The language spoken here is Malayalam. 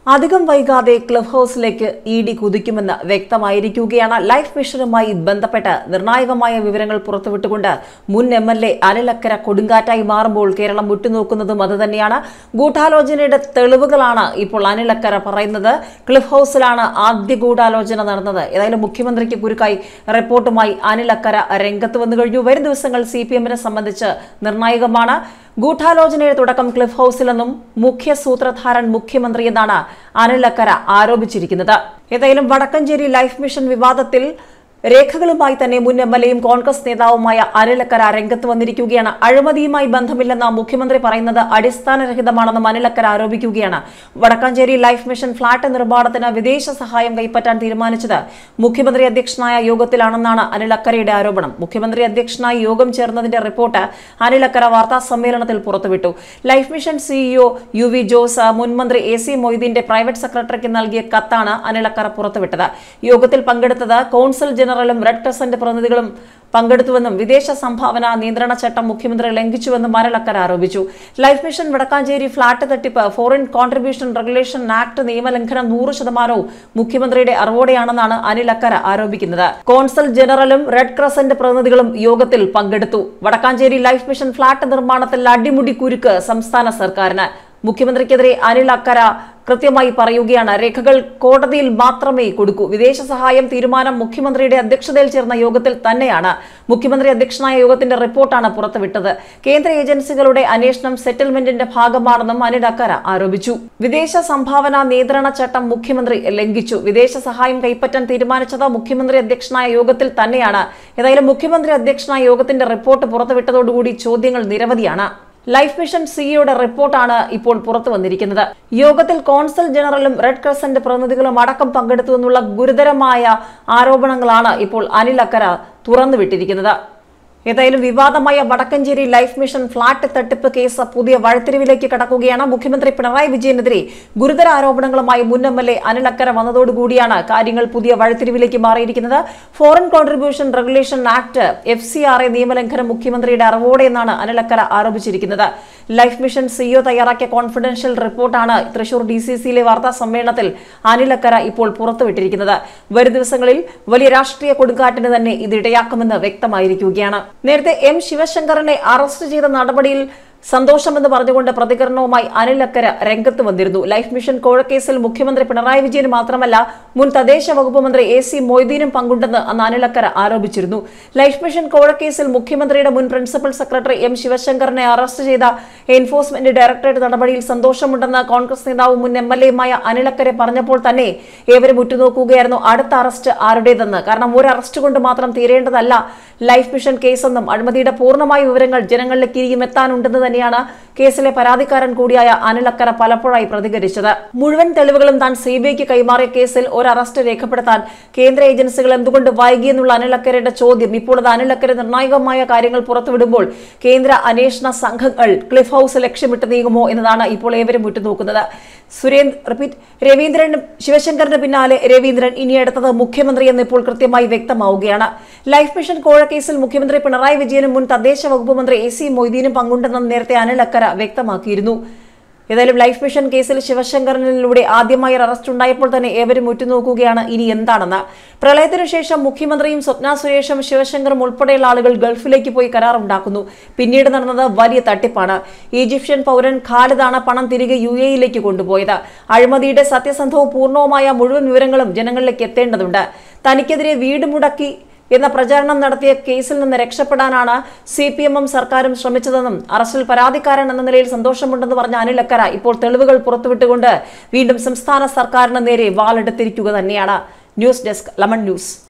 അധികം വൈകാതെ ക്ലബ് ഹൌസിലേക്ക് ഇ ഡി കുതിക്കുമെന്ന് വ്യക്തമായിരിക്കുകയാണ് ലൈഫ് മിഷനുമായി ബന്ധപ്പെട്ട് നിർണായകമായ വിവരങ്ങൾ പുറത്തുവിട്ടുകൊണ്ട് മുൻ എം എൽ എ അനിലക്കര കൊടുങ്കാറ്റായി മാറുമ്പോൾ കേരളം ഉറ്റുനോക്കുന്നതും അതുതന്നെയാണ് ഗൂഢാലോചനയുടെ തെളിവുകളാണ് ഇപ്പോൾ അനിലക്കര പറയുന്നത് ക്ലിഫ് ഹൌസിലാണ് ആദ്യ ഗൂഢാലോചന നടന്നത് ഏതായാലും മുഖ്യമന്ത്രിക്ക് കുരുക്കായി റിപ്പോർട്ടുമായി അനിലക്കര രംഗത്ത് വന്നു കഴിഞ്ഞു വരും ദിവസങ്ങൾ സി പി എമ്മിനെ സംബന്ധിച്ച് നിർണായകമാണ് ഗൂഢാലോചനയുടെ തുടക്കം ക്ലിഫ് ഹൌസിലെന്നും മുഖ്യ സൂത്രധാരൻ മുഖ്യമന്ത്രി എന്നാണ് അനിലക്കര ആരോപിച്ചിരിക്കുന്നത് ഏതായാലും വടക്കഞ്ചേരി ലൈഫ് മിഷൻ വിവാദത്തിൽ രേഖകളുമായി തന്നെ മുൻ എം എൽ എയും കോൺഗ്രസ് നേതാവുമായ അനിലക്കര രംഗത്ത് വന്നിരിക്കുകയാണ് അഴിമതിയുമായി ബന്ധമില്ലെന്ന മുഖ്യമന്ത്രി പറയുന്നത് അടിസ്ഥാനരഹിതമാണെന്നും അനിലക്കര ആരോപിക്കുകയാണ് വടക്കാഞ്ചേരി ലൈഫ് മിഷൻ ഫ്ളാറ്റ് നിർമ്മാണത്തിന് വിദേശ സഹായം കൈപ്പറ്റാൻ തീരുമാനിച്ചത് മുഖ്യമന്ത്രി അധ്യക്ഷനായ യോഗത്തിലാണെന്നാണ് അനിലക്കരയുടെ ആരോപണം മുഖ്യമന്ത്രി അധ്യക്ഷനായി യോഗം ചേർന്നതിന്റെ റിപ്പോർട്ട് അനിലക്കര വാർത്താ സമ്മേളനത്തിൽ പുറത്തുവിട്ടു life mission CEO U V Jose മുൻമന്ത്രി എ സി മൊയ്തീന്റെ പ്രൈവറ്റ് സെക്രട്ടറിക്ക് നൽകിയ കത്താണ് അനിലക്കര പുറത്തുവിട്ടത് യോഗത്തിൽ പങ്കെടുത്തത് കോൺസൽ ജനറലും റെഡ് ക്രസന്റ് പ്രതിനിധികളും പങ്കെടുത്തുവെന്നും വിദേശ സംഭാവന നിയന്ത്രണ ചട്ടം മുഖ്യമന്ത്രി ലംഘിച്ചുവെന്നും അനിലക്കര ആരോപിച്ചു ലൈഫ് മിഷൻ വടക്കാഞ്ചേരി ഫ്ളാറ്റ് തട്ടിപ്പ് ഫോറിൻ കോൺട്രിബ്യൂഷൻ റെഗുലേഷൻ ആക്ട് നിയമലംഘനം നൂറ് ശതമാനവും മുഖ്യമന്ത്രിയുടെ അറിവോടെയാണെന്നാണ് അനിലക്കര ആരോപിക്കുന്നത് കോൺസൽ ജനറലും റെഡ് ക്രസന്റ് പ്രതിനിധികളും യോഗത്തിൽ പങ്കെടുത്തു വടക്കാഞ്ചേരി ലൈഫ് മിഷൻ ഫ്ളാറ്റ് നിർമ്മാണത്തിൽ അടിമുടി കുരുക്ക് സംസ്ഥാന സർക്കാരിന് മുഖ്യമന്ത്രിക്കെതിരെ അനിൽ അക്കര കൃത്യമായി പറയുകയാണ് രേഖകൾ കോടതിയിൽ മാത്രമേ കൊടുക്കൂ വിദേശ സഹായം തീരുമാനം മുഖ്യമന്ത്രിയുടെ അധ്യക്ഷതയിൽ ചേർന്ന യോഗത്തിൽ തന്നെയാണ് മുഖ്യമന്ത്രി അധ്യക്ഷനായ യോഗത്തിന്റെ റിപ്പോർട്ടാണ് പുറത്തുവിട്ടത് കേന്ദ്ര ഏജൻസികളുടെ അന്വേഷണം സെറ്റിൽമെന്റിന്റെ ഭാഗമാണെന്നും അനിൽ അക്കര ആരോപിച്ചു വിദേശ സംഭാവന നിയന്ത്രണ ചട്ടം മുഖ്യമന്ത്രി ലംഘിച്ചു വിദേശ സഹായം കൈപ്പറ്റാൻ തീരുമാനിച്ചത് മുഖ്യമന്ത്രി അധ്യക്ഷനായ യോഗത്തിൽ തന്നെയാണ് ഏതായാലും മുഖ്യമന്ത്രി അധ്യക്ഷനായ യോഗത്തിന്റെ റിപ്പോർട്ട് പുറത്തുവിട്ടതോടുകൂടി ചോദ്യങ്ങൾ നിരവധിയാണ് ലൈഫ് മിഷൻ സിഇയുടെ റിപ്പോർട്ടാണ് ഇപ്പോൾ പുറത്തു വന്നിരിക്കുന്നത് യോഗത്തിൽ കോൺസൽ ജനറലും റെഡ് ക്രസന്റ് പ്രതിനിധികളും അടക്കം പങ്കെടുത്തു എന്നുള്ള ഗുരുതരമായ ആരോപണങ്ങളാണ് ഇപ്പോൾ അനിൽ അക്കര തുറന്നുവിട്ടിരിക്കുന്നത് ഏതായാലും വിവാദമായ വടക്കഞ്ചേരി ലൈഫ് മിഷൻ ഫ്ളാറ്റ് തട്ടിപ്പ് കേസ് പുതിയ വഴിത്തിരിവിലേക്ക് കടക്കുകയാണ് മുഖ്യമന്ത്രി പിണറായി വിജയനെതിരെ ഗുരുതര ആരോപണങ്ങളുമായി മുൻ M L A Anil Akkara വന്നതോടുകൂടിയാണ് കാര്യങ്ങൾ പുതിയ വഴിത്തിരിവിലേക്ക് മാറിയിരിക്കുന്നത് foreign contribution regulation act F C R A നിയമലംഘനം മുഖ്യമന്ത്രിയുടെ അറിവോടെ എന്നാണ് അനിൽ അക്കര ആരോപിച്ചിരിക്കുന്നത് ലൈഫ് മിഷൻ സിഇഒ തയ്യാറാക്കിയ കോൺഫിഡൻഷ്യൽ റിപ്പോർട്ടാണ് തൃശൂർ ഡി സി സിയിലെ വാർത്താ സമ്മേളനത്തിൽ അനിൽ അക്കര ഇപ്പോൾ പുറത്തുവിട്ടിരിക്കുന്നത് വരും ദിവസങ്ങളിൽ വലിയ രാഷ്ട്രീയ കൊടുങ്കാറ്റിന് തന്നെ ഇത് ഇടയാക്കുമെന്ന് വ്യക്തമായിരിക്കുകയാണ് നേരത്തെ എം ശിവശങ്കറിനെ അറസ്റ്റ് ചെയ്ത നടപടിയിൽ സന്തോഷമെന്ന് പറഞ്ഞുകൊണ്ട് പ്രതികരണവുമായി അനിൽ അക്കര രംഗത്ത് വന്നിരുന്നു ലൈഫ് മിഷൻ കോഴക്കേസിൽ മുഖ്യമന്ത്രി പിണറായി വിജയൻ മാത്രമല്ല മുൻ തദ്ദേശ വകുപ്പ് മന്ത്രി എ സി മൊയ്തീനും പങ്കുണ്ടെന്ന് അന്ന് അനിൽ അക്കര ആരോപിച്ചിരുന്നു ലൈഫ് മിഷൻ കോഴക്കേസിൽ മുഖ്യമന്ത്രിയുടെ മുൻ പ്രിൻസിപ്പൽ സെക്രട്ടറി എം ശിവശങ്കറിനെ അറസ്റ്റ് ചെയ്ത എൻഫോഴ്സ്മെന്റ് ഡയറക്ടറേറ്റ് നടപടിയിൽ സന്തോഷമുണ്ടെന്ന് കോൺഗ്രസ് നേതാവ് മുൻ എം എൽ എയുമായ അനിൽ അക്കരെ പറഞ്ഞപ്പോൾ തന്നെ ഏവരും ഉറ്റുനോക്കുകയായിരുന്നു അടുത്ത അറസ്റ്റ് ആരുടേതെന്ന് കാരണം ഒരു അറസ്റ്റ് കൊണ്ട് മാത്രം തീരേണ്ടതല്ല ലൈഫ് മിഷൻ കേസെന്നും അഴിമതിയുടെ പൂർണ്ണമായ വിവരങ്ങൾ ജനങ്ങളിലേക്ക് ഇനിയും എത്താനുണ്ടെന്ന് തന്നെയാണ് കേസിലെ പരാതിക്കാരൻ കൂടിയായ അനിൽ അക്കര പലപ്പോഴായി പ്രതികരിച്ചത് മുഴുവൻ തെളിവുകളും താൻ സി ബി ഐക്ക് കൈമാറിയ കേസിൽ ഒരു അറസ്റ്റ് രേഖപ്പെടുത്താൻ കേന്ദ്ര ഏജൻസികൾ എന്തുകൊണ്ട് വൈകിയെന്നുള്ള അനിൽ അക്കരയുടെ ചോദ്യം ഇപ്പോൾ അത് അനിൽ അക്കര നിർണായകമായ കാര്യങ്ങൾ പുറത്തുവിടുമ്പോൾ കേന്ദ്ര അന്വേഷണ സംഘങ്ങൾ ക്ലിഫ് ഹൌസ് ലക്ഷ്യമിട്ട് നീങ്ങുമോ എന്നതാണ് ഇപ്പോൾ ഏവരും ഉറ്റുനോക്കുന്നത് സുരേന്ദ്ര റിപ്പീറ്റ് രവീന്ദ്രൻ ശിവശങ്കറിന് പിന്നാലെ രവീന്ദ്രൻ ഇനി അടുത്തത് മുഖ്യമന്ത്രി എന്ന് ഇപ്പോൾ കൃത്യമായി വ്യക്തമാവുകയാണ് ലൈഫ് മിഷൻ കോഴക്കേസിൽ മുഖ്യമന്ത്രി പിണറായി വിജയനും മുൻ തദ്ദേശ വകുപ്പ് മന്ത്രി എ സി മൊയ്തീനും പങ്കുണ്ടെന്നും നേരത്തെ അനിൽ അക്കര വ്യക്തമാക്കിയിരുന്നു ഏതായാലും ലൈഫ് മിഷൻ കേസിൽ ശിവശങ്കറിനിലൂടെ ആദ്യമായി ഒരു അറസ്റ്റ് ഉണ്ടായപ്പോൾ തന്നെ ഏവരും ഉറ്റുനോക്കുകയാണ് ഇനി എന്താണെന്ന് പ്രളയത്തിനു ശേഷം മുഖ്യമന്ത്രിയും സ്വപ്ന സുരേഷും ശിവശങ്കറും ഉൾപ്പെടെയുള്ള ആളുകൾ ഗൾഫിലേക്ക് പോയി കരാറുണ്ടാക്കുന്നു പിന്നീട് നടന്നത് വലിയ തട്ടിപ്പാണ് ഈജിപ്ഷ്യൻ പൗരൻ ഖാലിദാണ് പണം തിരികെ യു എയിലേക്ക് കൊണ്ടുപോയത് അഴിമതിയുടെ സത്യസന്ധവും പൂർണ്ണവുമായ മുഴുവൻ വിവരങ്ങളും ജനങ്ങളിലേക്ക് എത്തേണ്ടതുണ്ട് തനിക്കെതിരെ വീട് മുടക്കി എന്ന പ്രചാരണം നടത്തിയ കേസിൽ നിന്ന് രക്ഷപ്പെടാനാണ് സി പി എമ്മും സർക്കാരും ശ്രമിച്ചതെന്നും അറസ്റ്റിൽ പരാതിക്കാരൻ എന്ന നിലയിൽ സന്തോഷമുണ്ടെന്ന് പറഞ്ഞ അനിൽ അക്കര ഇപ്പോൾ തെളിവുകൾ പുറത്തുവിട്ടുകൊണ്ട് വീണ്ടും സംസ്ഥാന സർക്കാരിന് നേരെ വാളെടുത്തിരിക്കുക തന്നെയാണ് ന്യൂസ് ഡെസ്ക് ലമൺ ന്യൂസ്